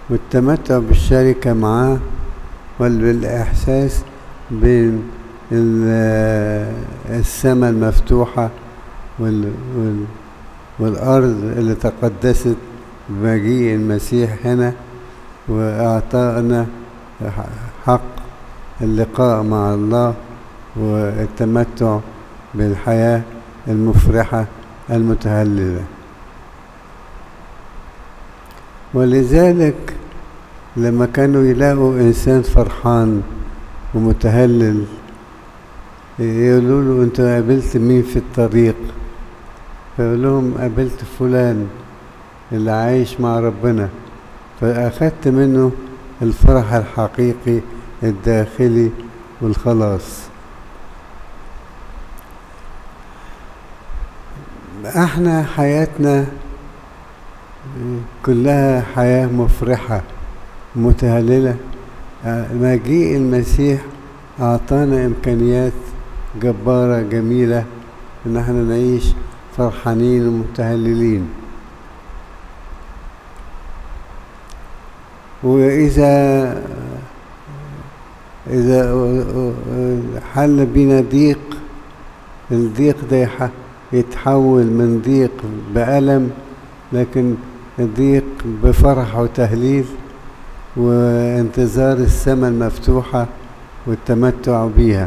والتمتع بالشركة معاه والإحساس بين السماء المفتوحة وال وال والأرض اللي تقدست بمجيء المسيح هنا وأعطانا حق اللقاء مع الله والتمتع بالحياة المفرحة المتهللة ولذلك لما كانوا يلاقوا إنسان فرحان ومتهلل يقولوا له أنت قابلت مين في الطريق فيقول لهم قابلت فلان اللي عايش مع ربنا فأخدت منه الفرح الحقيقي الداخلي والخلاص احنا حياتنا كلها حياة مفرحة متهللة مجيء المسيح أعطانا إمكانيات جبارة جميلة إن احنا نعيش فرحانين ومتهللين وإذا إذا حل بينا ضيق الضيق ده يتحول من ضيق بألم لكن الضيق بفرح وتهليل وانتظار السماء المفتوحة والتمتع بها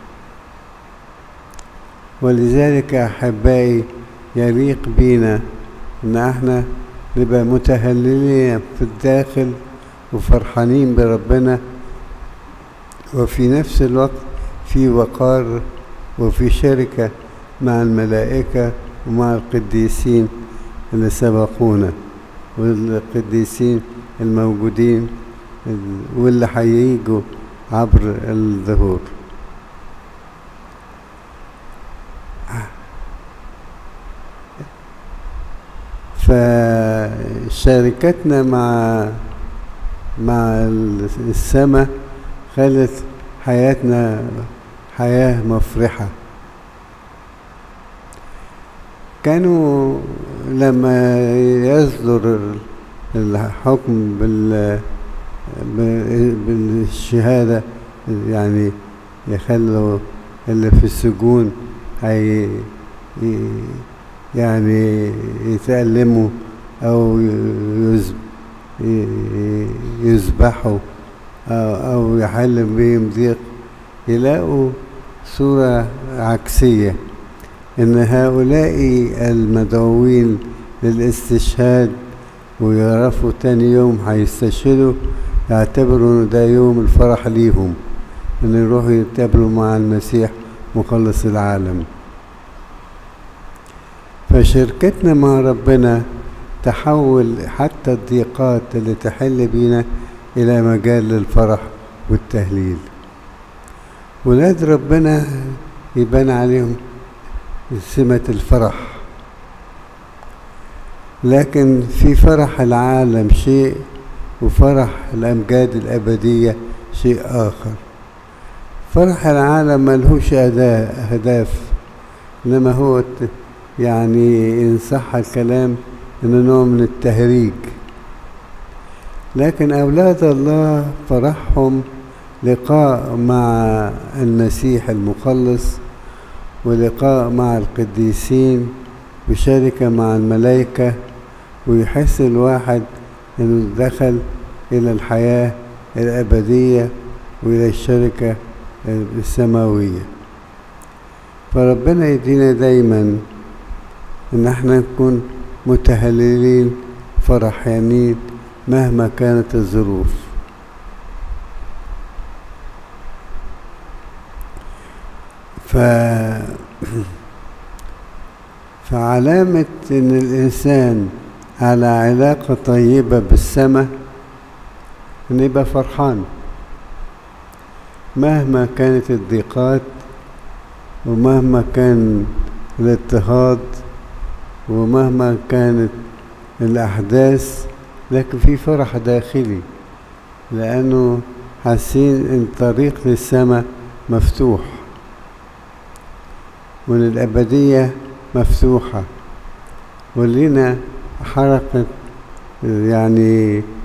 ولذلك أحبائي يليق بينا إن احنا نبقى متهللين في الداخل وفرحانين بربنا وفي نفس الوقت في وقار وفي شركة مع الملائكة ومع القديسين اللي سبقونا والقديسين الموجودين واللي هييجوا عبر الظهور فشركتنا مع مع السماء خلت حياتنا حياة مفرحة كانوا لما يصدر الحكم بال بالشهادة يعني يخلوا اللي في السجون هي يعني يتألموا أو يذبحوا أو يحل بهم ضيق يلاقوا صورة عكسية إن هؤلاء المدعوين للاستشهاد ويعرفوا تاني يوم هيستشهدوا يعتبروا إن ده يوم الفرح ليهم إن يروحوا يتقابلوا مع المسيح مخلص العالم فشركتنا مع ربنا تحول حتى الضيقات اللي تحل بينا إلى مجال للفرح والتهليل ولاد ربنا يبان عليهم سمة الفرح لكن في فرح العالم شيء وفرح الأمجاد الأبدية شيء آخر فرح العالم ملهوش أهداف إنما هو يعني إن صح الكلام إنه نوع من التهريج لكن أولاد الله فرحهم لقاء مع المسيح المخلص ولقاء مع القديسين وشركة مع الملائكة ويحس الواحد انه دخل الى الحياة الابدية والى الشركة السماوية فربنا يدينا دايما ان احنا نكون متهللين فرحانين مهما كانت الظروف ف فعلامة إن الإنسان على علاقة طيبة بالسماء إن يبقى فرحان مهما كانت الضيقات ومهما كان الاضطهاد ومهما كانت الأحداث لكن في فرح داخلي لأنه حاسين إن الطريق للسماء مفتوح وإن الأبدية مفتوحة ولينا حركة يعني